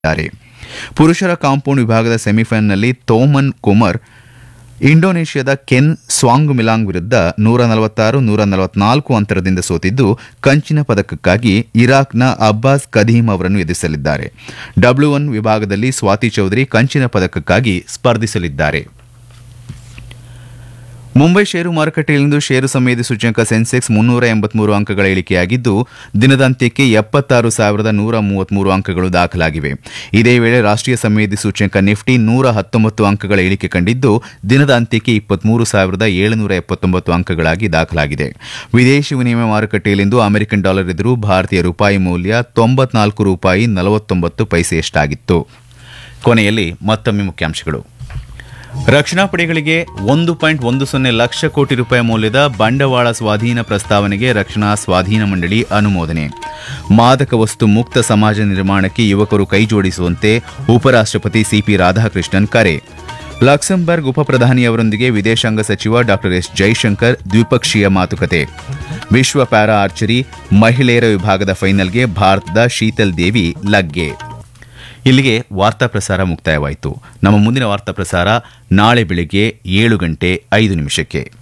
ದ್ದಾರೆ ಪುರುಷರ ಕಾಂಪೌಂಡ್ ವಿಭಾಗದ ಸೆಮಿಫೈನಲ್ನಲ್ಲಿ ತೋಮನ್ ಕುಮರ್ ಇಂಡೋನೇಷ್ಯಾದ ಕೆನ್ ಸ್ವಾಂಗ್ ಮಿಲಾಂಗ್ ವಿರುದ್ಧ ನೂರ ನಲವತ್ತಾರು ನೂರ ನಲವತ್ನಾಲ್ಕು ಅಂತರದಿಂದ ಸೋತಿದ್ದು ಕಂಚಿನ ಪದಕಕ್ಕಾಗಿ ಇರಾಕ್ನ ಅಬ್ಬಾಸ್ ಕದೀಮ್ ಅವರನ್ನು ಎದುರಿಸಲಿದ್ದಾರೆ ಡಬ್ಲ್ಯೂ ಒನ್ ವಿಭಾಗದಲ್ಲಿ ಸ್ವಾತಿ ಚೌಧರಿ ಕಂಚಿನ ಪದಕಕ್ಕಾಗಿ ಸ್ಪರ್ಧಿಸಲಿದ್ದಾರೆ ಮುಂಬೈ ಷೇರು ಮಾರುಕಟ್ಟೆಯಲ್ಲಿಂದು ಷೇರು ಸಂವೇದಿ ಸೂಚ್ಯಂಕ ಸೆನ್ಸೆಕ್ಸ್ ಮುನ್ನೂರ ಎಂಬತ್ಮೂರು ಅಂಕಗಳ ಇಳಿಕೆಯಾಗಿದ್ದು ದಿನದಾಂತ್ಯಕ್ಕೆ ಎಪ್ಪತ್ತಾರು ಸಾವಿರದ ನೂರ ಮೂವತ್ಮೂರು ಅಂಕಗಳು ದಾಖಲಾಗಿವೆ ಇದೇ ವೇಳೆ ರಾಷ್ಟೀಯ ಸಂವೇದಿ ಸೂಚ್ಯಂಕ ನಿಫ್ಟಿ ನೂರ ಹತ್ತೊಂಬತ್ತು ಅಂಕಗಳ ಇಳಿಕೆ ಕಂಡಿದ್ದು ದಿನದಾಂತ್ಯಕ್ಕೆ ಇಪ್ಪತ್ಮೂರು ಸಾವಿರದ ಏಳುನೂರ ಎಪ್ಪತ್ತೊಂಬತ್ತು ಅಂಕಗಳಾಗಿ ದಾಖಲಾಗಿದೆ ವಿದೇಶಿ ವಿನಿಮಯ ಮಾರುಕಟ್ಟೆಯಲ್ಲಿಂದು ಅಮೆರಿಕನ್ ಡಾಲರ್ ಎದುರು ಭಾರತೀಯ ರೂಪಾಯಿ ಮೌಲ್ಯ ತೊಂಬತ್ನಾಲ್ಕು ರೂಪಾಯಿ ನಲವತ್ತೊಂಬತ್ತು ಪೈಸೆಯಷ್ಟಾಗಿತ್ತು ಕೊನೆಯಲ್ಲಿ ಮತ್ತೊಮ್ಮೆ ಮುಖ್ಯಾಂಶಗಳು ರಕ್ಷಣಾ ಪಡೆಗಳಿಗೆ ಒಂದು ಪಾಯಿಂಟ್ ಒಂದು ಸೊನ್ನೆ ಲಕ್ಷ ಕೋಟಿ ರೂಪಾಯಿ ಮೌಲ್ಯದ ಬಂಡವಾಳ ಸ್ವಾಧೀನ ಪ್ರಸ್ತಾವನೆಗೆ ರಕ್ಷಣಾ ಸ್ವಾಧೀನ ಮಂಡಳಿ ಅನುಮೋದನೆ ಮಾದಕ ವಸ್ತು ಮುಕ್ತ ಸಮಾಜ ನಿರ್ಮಾಣಕ್ಕೆ ಯುವಕರು ಕೈಜೋಡಿಸುವಂತೆ ಉಪರಾಷ್ಟಪತಿ ಸಿಪಿ ರಾಧಾಕೃಷ್ಣನ್ ಕರೆ ಲಕ್ಸಂಬರ್ಗ್ ಉಪಪ್ರಧಾನಿಯವರೊಂದಿಗೆ ವಿದೇಶಾಂಗ ಸಚಿವ ಡಾ ಎಸ್ ಜೈಶಂಕರ್ ದ್ವಿಪಕ್ಷೀಯ ಮಾತುಕತೆ ವಿಶ್ವ ಪ್ಯಾರಾ ಆರ್ಚರಿ ಮಹಿಳೆಯರ ವಿಭಾಗದ ಫೈನಲ್ಗೆ ಭಾರತದ ಶೀತಲ್ ದೇವಿ ಲಗ್ಗೆ ಇಲ್ಲಿಗೆ ವಾರ್ತಾ ಪ್ರಸಾರ ಮುಕ್ತಾಯವಾಯಿತು ನಮ್ಮ ಮುಂದಿನ ವಾರ್ತಾ ಪ್ರಸಾರ ನಾಳೆ ಬೆಳಿಗ್ಗೆ ಏಳು ಗಂಟೆ ಐದು ನಿಮಿಷಕ್ಕೆ